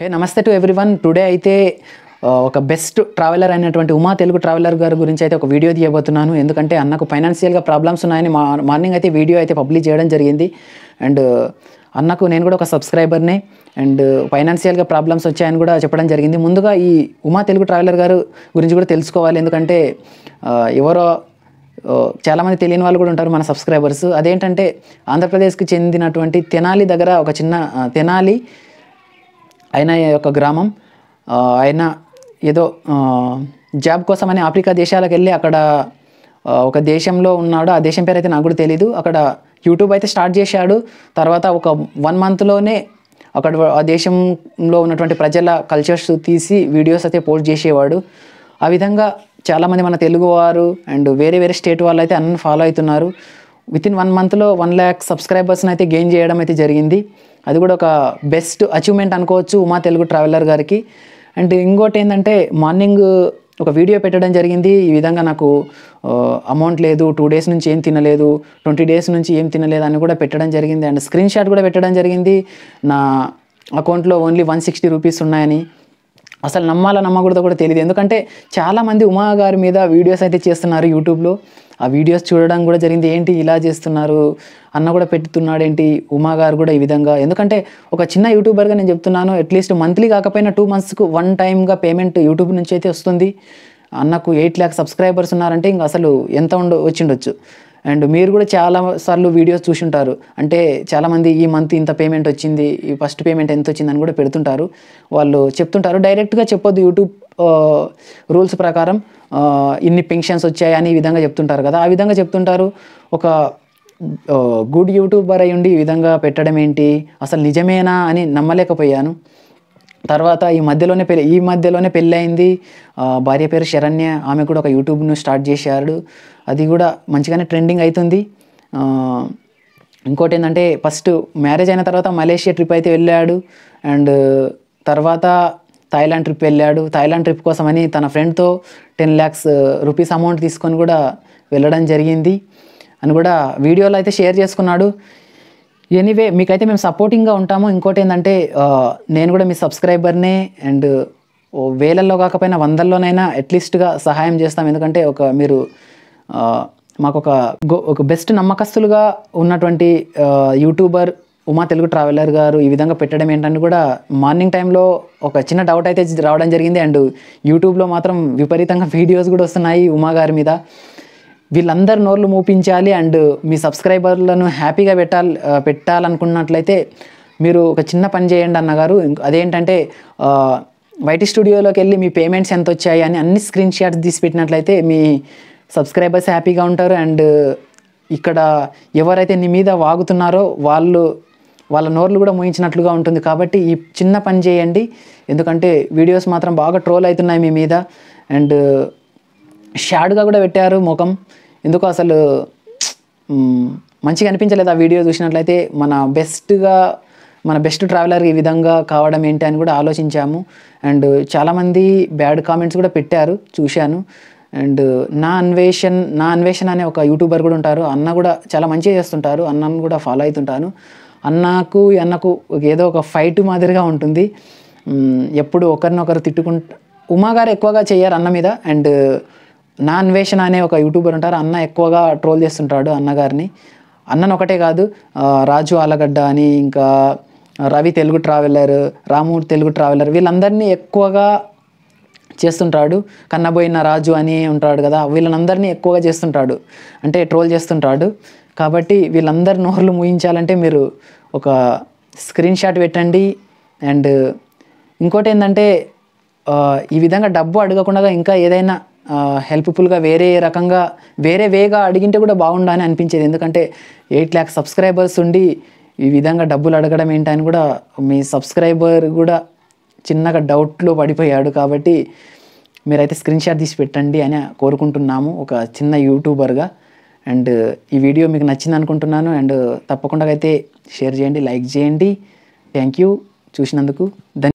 హే నమస్తే to everyone today అయితే ఆ, ఒక బెస్ట్ ట్రావెలర్ అయినటువంటి ఉమా తెలుగు ట్రావెలర్ గారి గురించి అయితే ఒక వీడియో తీయబోతున్నాను ఎందుకంటే అన్నకు ఫైనాన్షియల్గా ప్రాబ్లమ్స్ ఉన్నాయని మా మార్నింగ్ అయితే వీడియో అయితే పబ్లిష్ చేయడం జరిగింది అండ్ అన్నకు నేను కూడా ఒక సబ్స్క్రైబర్నే అండ్ ఫైనాన్షియల్గా ప్రాబ్లమ్స్ వచ్చాయని కూడా చెప్పడం జరిగింది ముందుగా ఈ ఉమా తెలుగు ట్రావెలర్ గారు గురించి కూడా తెలుసుకోవాలి ఎందుకంటే ఆ, ఎవరో ఓ, చాలామంది తెలియని వాళ్ళు కూడా ఉంటారు మన సబ్స్క్రైబర్స్ అదేంటంటే ఆంధ్రప్రదేశ్కి చెందినటువంటి తెనాలి దగ్గర ఒక చిన్న ఆ, తెనాలి ఆయన యొక్క గ్రామం ఆ, ఆయన ఏదో ఆ, జాబ్ కోసమని ఆఫ్రికా దేశాలకు వెళ్ళి అక్కడ ఆ, ఒక దేశంలో ఉన్నాడు ఆ దేశం పేరు అయితే నాకు కూడా తెలీదు అక్కడ యూట్యూబ్ అయితే స్టార్ట్ చేశాడు తర్వాత ఒక వన్ మంత్లోనే అక్కడ ఆ దేశంలో ఉన్నటువంటి ప్రజల కల్చర్స్ తీసి వీడియోస్ అయితే పోస్ట్ చేసేవాడు ఆ విధంగా చాలామంది మన తెలుగు వారు అండ్ వేరే వేరే స్టేట్ వాళ్ళు అయితే అన్నీ ఫాలో అవుతున్నారు విత్ ఇన్ వన్ మంత్లో వన్ ల్యాక్ సబ్స్క్రైబర్స్ని అయితే గెయిన్ చేయడం అయితే జరిగింది అది కూడా ఒక బెస్ట్ అచీవ్మెంట్ అనుకోవచ్చు ఉమా తెలుగు ట్రావెలర్ గారికి అండ్ ఇంకోటి ఏంటంటే మార్నింగ్ ఒక వీడియో పెట్టడం జరిగింది ఈ విధంగా నాకు అమౌంట్ లేదు టూ డేస్ నుంచి ఏం తినలేదు ట్వంటీ డేస్ నుంచి ఏం తినలేదు అని కూడా పెట్టడం జరిగింది అండ్ స్క్రీన్ షాట్ కూడా పెట్టడం జరిగింది నా అకౌంట్లో ఓన్లీ వన్ సిక్స్టీ రూపీస్ ఉన్నాయని అసలు నమ్మాలా నమ్మకూడదో కూడా తెలియదు ఎందుకంటే చాలామంది ఉమా గారి మీద వీడియోస్ అయితే చేస్తున్నారు యూట్యూబ్లో ఆ వీడియోస్ చూడడం కూడా జరిగింది ఏంటి ఇలా చేస్తున్నారు అన్న కూడా పెట్టుతున్నాడు ఏంటి ఉమా గారు కూడా ఈ విధంగా ఎందుకంటే ఒక చిన్న యూట్యూబర్గా నేను చెప్తున్నాను అట్లీస్ట్ మంత్లీ కాకపోయినా టూ మంత్స్కు వన్ టైమ్గా పేమెంట్ యూట్యూబ్ నుంచి అయితే వస్తుంది అన్నకు ఎయిట్ ల్యాక్ సబ్స్క్రైబర్స్ ఉన్నారంటే ఇంకా అసలు ఎంత ఉండ వచ్చిండొచ్చు అండ్ మీరు కూడా చాలా సార్లు వీడియోస్ చూసుంటారు అంటే చాలామంది ఈ మంత్ ఇంత పేమెంట్ వచ్చింది ఈ ఫస్ట్ పేమెంట్ ఎంత వచ్చిందని కూడా పెడుతుంటారు వాళ్ళు చెప్తుంటారు డైరెక్ట్గా చెప్పొద్దు యూట్యూబ్ రూల్స్ ప్రకారం ఆ, ఇన్ని పెన్షన్స్ వచ్చాయి అని ఈ విధంగా చెప్తుంటారు కదా ఆ విధంగా చెప్తుంటారు ఒక గుడ్ యూట్యూబర్ అయి ఉండి ఈ విధంగా పెట్టడం ఏంటి అసలు నిజమేనా అని నమ్మలేకపోయాను తర్వాత ఈ మధ్యలోనే పెళ్ళి ఈ మధ్యలోనే పెళ్ళయింది ఆ, భార్య పేరు శరణ్య ఆమె కూడా ఒక యూట్యూబ్ను స్టార్ట్ చేశాడు అది కూడా మంచిగానే ట్రెండింగ్ అవుతుంది ఆ, ఇంకోటి ఏంటంటే ఫస్ట్ మ్యారేజ్ అయిన తర్వాత మలేషియా ట్రిప్ అయితే వెళ్ళాడు అండ్ తర్వాత థాయిలాండ్ ట్రిప్ వెళ్ళాడు థాయిలాండ్ ట్రిప్ కోసమని తన ఫ్రెండ్తో టెన్ ల్యాక్స్ రూపీస్ అమౌంట్ తీసుకొని కూడా వెళ్ళడం జరిగింది అని కూడా వీడియోలో అయితే షేర్ చేసుకున్నాడు ఎనీవే మీకైతే మేము సపోర్టింగ్గా ఉంటాము ఇంకోటి ఏంటంటే ఆ, నేను కూడా మీ సబ్స్క్రైబర్నే అండ్ ఓ వేలల్లో కాకపోయినా వందల్లోనైనా అట్లీస్ట్గా సహాయం చేస్తాం ఎందుకంటే ఒక మీరు ఆ, మాకు ఒక గో- ఒక బెస్ట్ నమ్మకస్తులుగా ఉన్నటువంటి ఆ, యూట్యూబర్ ఉమా తెలుగు ట్రావెలర్ గారు ఈ విధంగా పెట్టడం ఏంటని కూడా మార్నింగ్ టైంలో ఒక చిన్న డౌట్ అయితే రావడం జరిగింది అండ్ యూట్యూబ్లో మాత్రం విపరీతంగా వీడియోస్ కూడా వస్తున్నాయి ఉమా గారి మీద వీళ్ళందరు నోర్లు మూపించాలి అండ్ మీ సబ్స్క్రైబర్లను హ్యాపీగా పెట్టాలి ఆ, పెట్టాలనుకున్నట్లయితే మీరు ఒక చిన్న పని చేయండి అన్నగారు ఇంక- అదేంటంటే ఆ, వైటీ స్టూడియోలోకి వెళ్ళి మీ పేమెంట్స్ ఎంత వచ్చాయి అని అన్ని స్క్రీన్ షాట్స్ తీసి పెట్టినట్లయితే మీ సబ్స్క్రైబర్స్ హ్యాపీగా ఉంటారు అండ్ ఇక్కడ ఎవరైతే నీ మీద వాగుతున్నారో వాళ్ళు వాళ్ళ నోర్లు కూడా మూయించినట్లుగా ఉంటుంది కాబట్టి ఈ చిన్న పని చేయండి ఎందుకంటే వీడియోస్ మాత్రం బాగా ట్రోల్ అవుతున్నాయి మీ మీద అండ్ షాడ్గా కూడా పెట్టారు ముఖం ఎందుకో అసలు మ్, మంచిగా అనిపించలేదు ఆ వీడియో చూసినట్లయితే మన బెస్ట్గా మన బెస్ట్ ట్రావెలర్ ఈ విధంగా కావడం ఏంటి అని కూడా ఆలోచించాము అండ్ చాలామంది బ్యాడ్ కామెంట్స్ కూడా పెట్టారు చూశాను అండ్ నా అన్వేషణ్ నా అన్వేషణ అనే ఒక యూట్యూబర్ కూడా ఉంటారు అన్న కూడా చాలా మంచిగా చేస్తుంటారు అన్నను కూడా ఫాలో అవుతుంటాను అన్నకు ఈ అన్నకు ఏదో ఒక ఫైట్ మాదిరిగా ఉంటుంది మ్, ఎప్పుడు ఒకరినొకరు తిట్టుకుంటూ ఉమా గారు ఎక్కువగా చేయరు అన్న మీద అండ్ నా అన్వేషణ అనే ఒక యూట్యూబర్ ఉంటారు అన్న ఎక్కువగా ట్రోల్ చేస్తుంటాడు అన్నగారిని అన్నను ఒకటే కాదు ఆ, రాజు ఆలగడ్డ అని ఇంకా రవి తెలుగు ట్రావెలర్ రాము తెలుగు ట్రావెలర్ వీళ్ళందరినీ ఎక్కువగా చేస్తుంటాడు కన్నబోయిన రాజు అని ఉంటాడు కదా వీళ్ళందరినీ ఎక్కువగా చేస్తుంటాడు అంటే ట్రోల్ చేస్తుంటాడు కాబట్టి వీళ్ళందరి నోర్లు ముయించాలంటే మీరు ఒక స్క్రీన్ షాట్ పెట్టండి అండ్ ఇంకోటి ఏంటంటే ఆ, ఈ విధంగా డబ్బు అడగకుండా ఇంకా ఏదైనా హెల్ప్ఫుల్గా వేరే రకంగా వేరే వేగా అడిగింటే కూడా బాగుండని అనిపించేది ఎందుకంటే ఎయిట్ ల్యాక్స్ సబ్స్క్రైబర్స్ ఉండి ఈ విధంగా డబ్బులు అడగడం ఏంటని కూడా మీ సబ్స్క్రైబర్ కూడా చిన్నగా డౌట్లో పడిపోయాడు కాబట్టి మీరైతే స్క్రీన్ షాట్ తీసి పెట్టండి అని కోరుకుంటున్నాము ఒక చిన్న యూట్యూబర్గా అండ్ ఈ వీడియో మీకు నచ్చింది అనుకుంటున్నాను అండ్ తప్పకుండా అయితే షేర్ చేయండి లైక్ చేయండి థ్యాంక్ యూ చూసినందుకు ధన్య